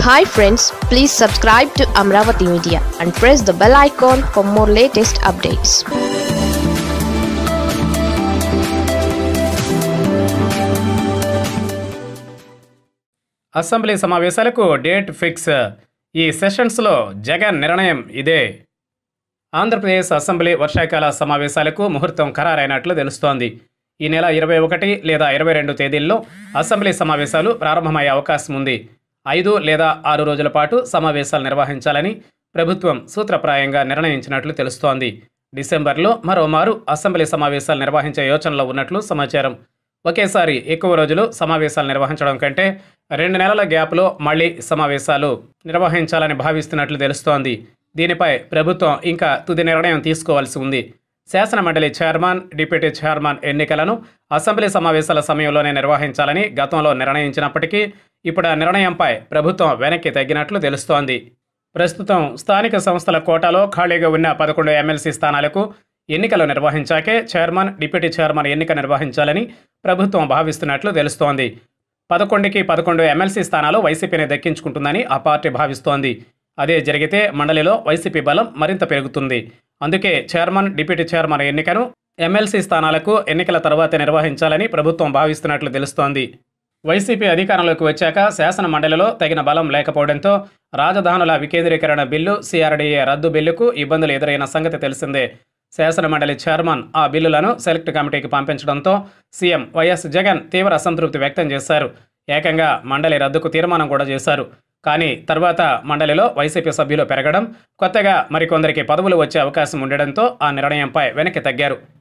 hi friends please subscribe to Amaravati media and press the bell icon for more latest updates assembly సమావేశాలకు date fix ఈ సెషన్స్లో జగన్ నిర్ణయం ఇదే Andhra Pradesh assembly వర్షాకాల సమావేశాలకు ముహూర్తం ఖరారైనట్లు తెలుస్తోంది ఈ నెల ఇరవై ఒకటి లేదా ఇరవై రెండు తేదీల్లో అసెంబ్లీ సమావేశాలు ప్రారంభమయ్యే అవకాశం ఉంది ఐదు లేదా ఆరు రోజుల పాటు సమావేశాలు నిర్వహించాలని ప్రభుత్వం సూత్రప్రాయంగా నిర్ణయించినట్లు తెలుస్తోంది డిసెంబర్లో మరోమారు అసెంబ్లీ సమావేశాలు నిర్వహించే యోచనలో ఉన్నట్లు సమాచారం ఒకేసారి ఎక్కువ రోజులు సమావేశాలు నిర్వహించడం కంటే రెండు నెలల గ్యాప్లో మళ్లీ సమావేశాలు నిర్వహించాలని భావిస్తున్నట్లు తెలుస్తోంది దీనిపై ప్రభుత్వం ఇంకా తుది నిర్ణయం తీసుకోవాల్సి ఉంది శాసనమండలి చైర్మన్ డిప్యూటీ చైర్మన్ ఎన్నికలను అసెంబ్లీ సమావేశాల సమయంలోనే నిర్వహించాలని గతంలో నిర్ణయించినప్పటికీ ఇప్పుడు ఆ నిర్ణయంపై ప్రభుత్వం వెనక్కి తగ్గినట్లు తెలుస్తోంది ప్రస్తుతం స్థానిక సంస్థల కోటాలో ఖాళీగా ఉన్న పదకొండు ఎమ్మెల్సీ స్థానాలకు ఎన్నికలు నిర్వహించాకే చైర్మన్ డిప్యూటీ చైర్మన్ ఎన్నిక నిర్వహించాలని ప్రభుత్వం భావిస్తున్నట్లు తెలుస్తోంది పదకొండుకి పదకొండు ఎమ్మెల్సీ స్థానాలు వైసీపీని దక్కించుకుంటుందని ఆ పార్టీ భావిస్తోంది అదే జరిగితే మండలిలో వైసీపీ బలం మరింత పెరుగుతుంది అందుకే చైర్మన్ డిప్యూటీ చైర్మన్ ఎన్నికను ఎమ్మెల్సీ స్థానాలకు ఎన్నికల తర్వాత నిర్వహించాలని ప్రభుత్వం భావిస్తున్నట్లు తెలుస్తోంది వైసీపీ అధికారంలోకి వచ్చాక శాసన మండలిలో తగిన బలం లేకపోవడంతో రాజధానుల వికేంద్రీకరణ బిల్లు సిఆర్డీఏ రద్దు బిల్లుకు ఇబ్బందులు ఎదురైన సంగతి తెలిసిందే శాసన మండలి చైర్మన్ ఆ బిల్లులను సెలెక్ట్ కమిటీకి పంపించడంతో సీఎం వైఎస్ జగన్ తీవ్ర అసంతృప్తి వ్యక్తం చేశారు ఏకంగా మండలి రద్దుకు తీర్మానం కూడా చేశారు కానీ తర్వాత మండలిలో వైసీపీ సభ్యులు పెరగడం కొత్తగా మరికొందరికి పదవులు వచ్చే అవకాశం ఉండడంతో ఆ నిర్ణయంపై వెనక్కి తగ్గారు